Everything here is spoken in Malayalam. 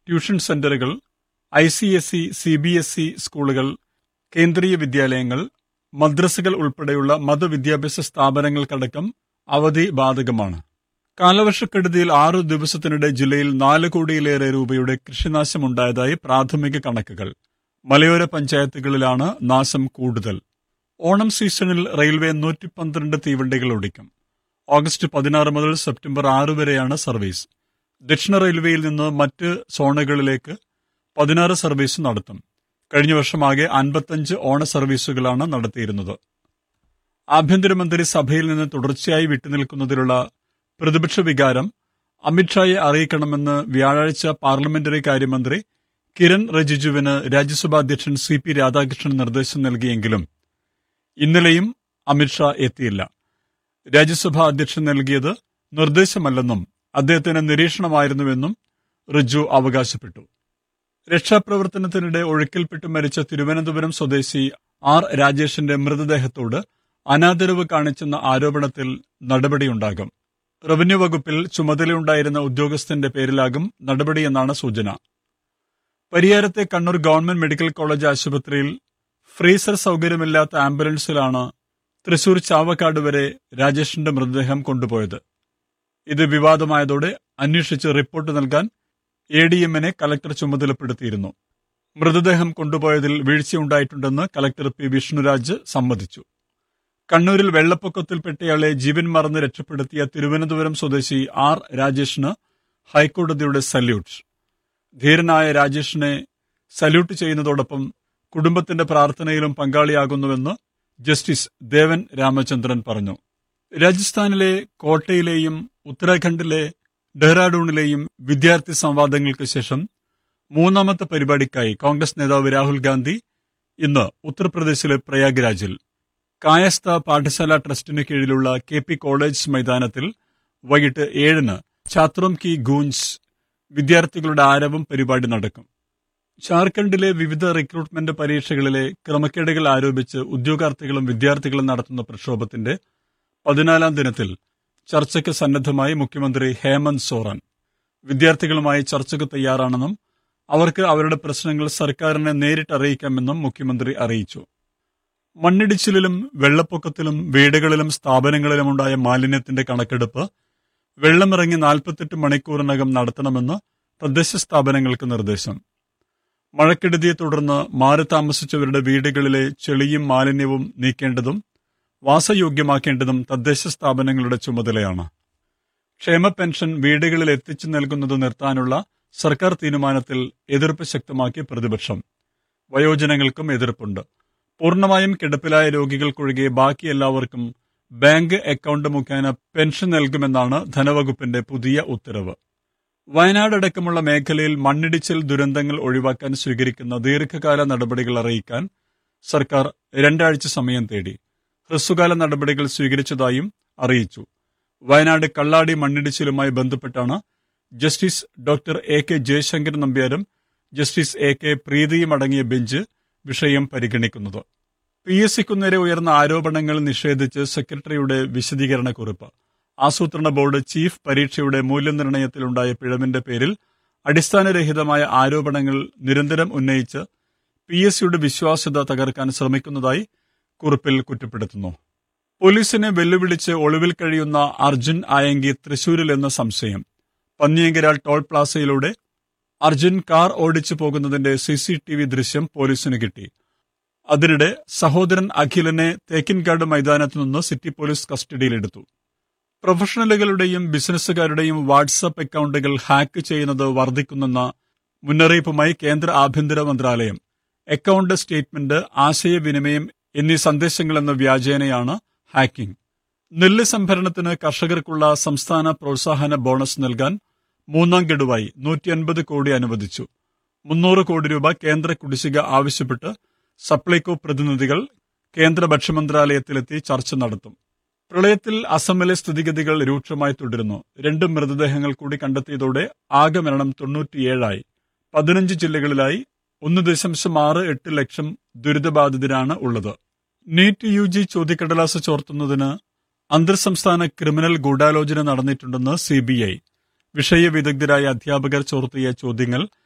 ട്യൂഷൻ സെന്ററുകൾ I C S E C B S E സ്കൂളുകൾ കേന്ദ്രീയ വിദ്യാലയങ്ങൾ മദ്രസകൾ ഉൾപ്പെടെയുള്ള മതവിദ്യാഭ്യാസ സ്ഥാപനങ്ങൾക്കടക്കം അവധി ബാധകമാണ് കാലവർഷക്കെടുതിയിൽ ആറു ദിവസത്തിനിടെ ജില്ലയിൽ നാല് കോടിയിലേറെ രൂപയുടെ കൃഷിനാശമുണ്ടായതായി പ്രാഥമിക കണക്കുകൾ മലയോര പഞ്ചായത്തുകളിലാണ് നാശം കൂടുതൽ ഓണം സീസണിൽ റെയിൽവേ നൂറ്റി പന്ത്രണ്ട് തീവണ്ടികൾ ഓടിക്കും ഓഗസ്റ്റ് പതിനാറ് മുതൽ സെപ്റ്റംബർ ആറ് വരെയാണ് സർവീസ് ദക്ഷിണ റെയിൽവേയിൽ നിന്ന് മറ്റ് സോണുകളിലേക്ക് പതിനാറ് സർവീസ് നടത്തും കഴിഞ്ഞ വർഷമാകെ അൻപത്തഞ്ച് ഓണ സർവീസുകളാണ് നടത്തിയിരുന്നത് ആഭ്യന്തരമന്ത്രി സഭയിൽ നിന്ന് തുടർച്ചയായി വിട്ടുനിൽക്കുന്നതിലുള്ള പ്രതിപക്ഷ വികാരം അമിത്ഷായെ അറിയിക്കണമെന്ന് വ്യാഴാഴ്ച പാർലമെന്ററി കാര്യമന്ത്രി കിരൺ റിജിജുവിന് രാജ്യസഭാ അധ്യക്ഷൻ സി പി രാധാകൃഷ്ണൻ നിർദ്ദേശം നൽകിയെങ്കിലും ഇന്നലെയും അമിത്ഷാ എത്തിയില്ല രാജ്യസഭാ അധ്യക്ഷൻ നൽകിയത് നിർദ്ദേശമല്ലെന്നും അദ്ദേഹത്തിന് നിരീക്ഷണമായിരുന്നുവെന്നും റിജു അവകാശപ്പെട്ടു രക്ഷാപ്രവർത്തനത്തിനിടെ ഒഴുക്കിൽപ്പെട്ട് മരിച്ച തിരുവനന്തപുരം സ്വദേശി ആർ രാജേഷിന്റെ മൃതദേഹത്തോട് അനാദരവ് കാണിച്ചെന്ന ആരോപണത്തിൽ നടപടിയുണ്ടാകും റവന്യൂ വകുപ്പിൽ ചുമതലയുണ്ടായിരുന്ന ഉദ്യോഗസ്ഥന്റെ പേരിലാകും നടപടിയെന്നാണ് സൂചന പരിയാരത്തെ കണ്ണൂർ ഗവൺമെന്റ് മെഡിക്കൽ കോളേജ് ആശുപത്രിയിൽ ഫ്രീസർ സൗകര്യമില്ലാത്ത ആംബുലൻസിലാണ് തൃശൂർ ചാവക്കാട് വരെ രാജേഷിന്റെ മൃതദേഹം കൊണ്ടുപോയത് ഇത് വിവാദമായതോടെ അന്വേഷിച്ച് റിപ്പോർട്ട് നൽകാൻ എ ഡി എമ്മിനെ കലക്ടർ ചുമതലപ്പെടുത്തിയിരുന്നു മൃതദേഹം കൊണ്ടുപോയതിൽ വീഴ്ചയുണ്ടായിട്ടുണ്ടെന്ന് കലക്ടർ പി വിഷ്ണുരാജ് സമ്മതിച്ചു കണ്ണൂരിൽ വെള്ളപ്പൊക്കത്തിൽപ്പെട്ടയാളെ ജീവൻ മറന്ന് രക്ഷപ്പെടുത്തിയ തിരുവനന്തപുരം സ്വദേശി ആർ രാജേഷിന് ഹൈക്കോടതിയുടെ സല്യൂട്ട് ധീരനായ രാജേഷിനെ സല്യൂട്ട് ചെയ്യുന്നതോടൊപ്പം കുടുംബത്തിന്റെ പ്രാർത്ഥനയിലും പങ്കാളിയാകുന്നുവെന്ന് ജസ്റ്റിസ് ദേവൻ രാമചന്ദ്രൻ പറഞ്ഞു രാജസ്ഥാനിലെ കോട്ടയിലെയും ഉത്തരാഖണ്ഡിലെ ഡെഹ്റാഡൂണിലെയും വിദ്യാർത്ഥി സംവാദങ്ങൾക്ക് ശേഷം മൂന്നാമത്തെ പരിപാടിക്കായി കോൺഗ്രസ് നേതാവ് രാഹുൽ ഗാന്ധി ഇന്ന് ഉത്തർപ്രദേശിലെ പ്രയാഗ്രാജിൽ കായസ്ഥ പാഠശാല ട്രസ്റ്റിന് കീഴിലുള്ള കെ പി കോളേജ് മൈതാനത്തിൽ വൈകിട്ട് ഏഴിന് ഛാത്രോം കി ഗൂഞ്ച് വിദ്യാർത്ഥികളുടെ ആരവം പരിപാടി നടക്കും ജാർഖണ്ഡിലെ വിവിധ റിക്രൂട്ട്മെന്റ് പരീക്ഷകളിലെ ക്രമക്കേടുകൾ ആരോപിച്ച് ഉദ്യോഗാർത്ഥികളും വിദ്യാർത്ഥികളും നടത്തുന്ന പ്രക്ഷോഭത്തിന്റെ പതിനാലാം ദിനത്തിൽ ചർച്ചയ്ക്ക് സന്നദ്ധമായി മുഖ്യമന്ത്രി ഹേമന്ത് സോറൻ വിദ്യാർത്ഥികളുമായി ചർച്ചയ്ക്ക് തയ്യാറാണെന്നും അവർക്ക് അവരുടെ പ്രശ്നങ്ങൾ സർക്കാരിനെ നേരിട്ട് അറിയിക്കാമെന്നും മുഖ്യമന്ത്രി അറിയിച്ചു മണ്ണിടിച്ചിലിലും വെള്ളപ്പൊക്കത്തിലും വീടുകളിലും സ്ഥാപനങ്ങളിലുമുണ്ടായ മാലിന്യത്തിന്റെ കണക്കെടുപ്പ് വെള്ളമിറങ്ങി നാൽപ്പത്തെട്ട് മണിക്കൂറിനകം നടത്തണമെന്ന് തദ്ദേശ സ്ഥാപനങ്ങൾക്ക് നിർദ്ദേശം മഴക്കെടുതിയെ തുടർന്ന് മാറി താമസിച്ചവരുടെ വീടുകളിലെ ചെളിയും മാലിന്യവും നീക്കേണ്ടതും വാസയോഗ്യമാക്കേണ്ടതും തദ്ദേശ സ്ഥാപനങ്ങളുടെ ചുമതലയാണ് ക്ഷേമ പെൻഷൻ വീടുകളിൽ എത്തിച്ചു നൽകുന്നത് നിർത്താനുള്ള സർക്കാർ തീരുമാനത്തിൽ എതിർപ്പ് ശക്തമാക്കി പ്രതിപക്ഷം വയോജനങ്ങൾക്കും എതിർപ്പുണ്ട് പൂർണ്ണമായും കിടപ്പിലായ രോഗികൾക്കൊഴികെ ബാക്കി എല്ലാവർക്കും ബാങ്ക് അക്കൗണ്ട് മുഖേന പെൻഷൻ നൽകുമെന്നാണ് ധനവകുപ്പിന്റെ പുതിയ ഉത്തരവ് വയനാട് അടക്കമുള്ള മേഖലയിൽ മണ്ണിടിച്ചിൽ ദുരന്തങ്ങൾ ഒഴിവാക്കാൻ സ്വീകരിക്കുന്ന ദീർഘകാല നടപടികൾ അറിയിക്കാൻ സർക്കാർ രണ്ടാഴ്ച സമയം തേടി ഹ്രസ്വകാല നടപടികൾ സ്വീകരിച്ചതായും അറിയിച്ചു വയനാട് കള്ളാടി മണ്ണിടിച്ചിലുമായി ബന്ധപ്പെട്ടാണ് justice doctor A K Jayasankar നമ്പ്യാരും ജസ്റ്റിസ് എ കെ പ്രീതിയും അടങ്ങിയ ബെഞ്ച് വിഷയം പരിഗണിക്കുന്നത് പി എസ് സിക്കു നേരെ ഉയർന്ന ആരോപണങ്ങൾ നിഷേധിച്ച് സെക്രട്ടറിയുടെ വിശദീകരണക്കുറിപ്പ് ആസൂത്രണ ബോർഡ് ചീഫ് പരീക്ഷയുടെ മൂല്യനിർണ്ണയത്തിലുണ്ടായ പിഴവിന്റെ പേരിൽ അടിസ്ഥാനരഹിതമായ ആരോപണങ്ങൾ നിരന്തരം ഉന്നയിച്ച് പി എസ് സിയുടെ വിശ്വാസ്യത തകർക്കാൻ ശ്രമിക്കുന്നതായി കുറിപ്പിൽ കുറ്റപ്പെടുത്തുന്നു പോലീസിനെ വെല്ലുവിളിച്ച് ഒളിവിൽ കഴിയുന്ന അർജുൻ ആയങ്കി തൃശൂരിലെന്ന സംശയം പന്നിയങ്കരാൾ ടോൾ പ്ലാസയിലൂടെ അർജുൻ കാർ ഓടിച്ചു പോകുന്നതിന്റെ സി സി ടി വി ദൃശ്യം പോലീസിന് കിട്ടി അതിനിടെ സഹോദരൻ അഖിലിനെ തേക്കിൻകാട് മൈതാനത്തു നിന്ന് സിറ്റി പോലീസ് കസ്റ്റഡിയിലെടുത്തു പ്രൊഫഷണലുകളുടെയും ബിസിനസ്സുകാരുടെയും വാട്സപ്പ് അക്കൗണ്ടുകൾ ഹാക്ക് ചെയ്യുന്നത് വർദ്ധിക്കുന്നെന്ന മുന്നറിയിപ്പുമായി കേന്ദ്ര ആഭ്യന്തര മന്ത്രാലയം അക്കൗണ്ട് സ്റ്റേറ്റ്മെന്റ് ആശയവിനിമയം എന്നീ സന്ദേശങ്ങളെന്ന വ്യാജേനയാണ് ഹാക്കിംഗ് നെല്ല് സംഭരണത്തിന് കർഷകർക്കുള്ള സംസ്ഥാന പ്രോത്സാഹന ബോണസ് നൽകാൻ മൂന്നാം ഗഡുവായി നൂറ്റി അൻപത് കോടി അനുവദിച്ചു മുന്നൂറ് കോടി രൂപ കേന്ദ്ര കുടിശ്ശിക ആവശ്യപ്പെട്ട് സപ്ലൈകോ പ്രതിനിധികൾ കേന്ദ്ര ഭക്ഷ്യമന്ത്രാലയത്തിലെത്തി ചർച്ച നടത്തും പ്രളയത്തിൽ അസമിലെ സ്ഥിതിഗതികൾ രൂക്ഷമായി തുടരുന്നു രണ്ട് മൃതദേഹങ്ങൾ കൂടി കണ്ടെത്തിയതോടെ ആകെ മരണം തൊണ്ണൂറ്റിയേഴായി പതിനഞ്ച് ജില്ലകളിലായി ഒന്ന് ദശാംശം ആറ് എട്ട് ലക്ഷം ദുരിതബാധിതരാണ് ഉള്ളത് നീറ്റ് യു ജി ചോദ്യക്കടലാസ് ചോർത്തുന്നതിന് അന്തർ സംസ്ഥാന ക്രിമിനൽ ഗൂഢാലോചന നടന്നിട്ടുണ്ടെന്ന് സി ബി ഐ വിഷയ വിദഗ്ധരായ അധ്യാപകർ ചോർത്തിയ ചോദ്യങ്ങൾ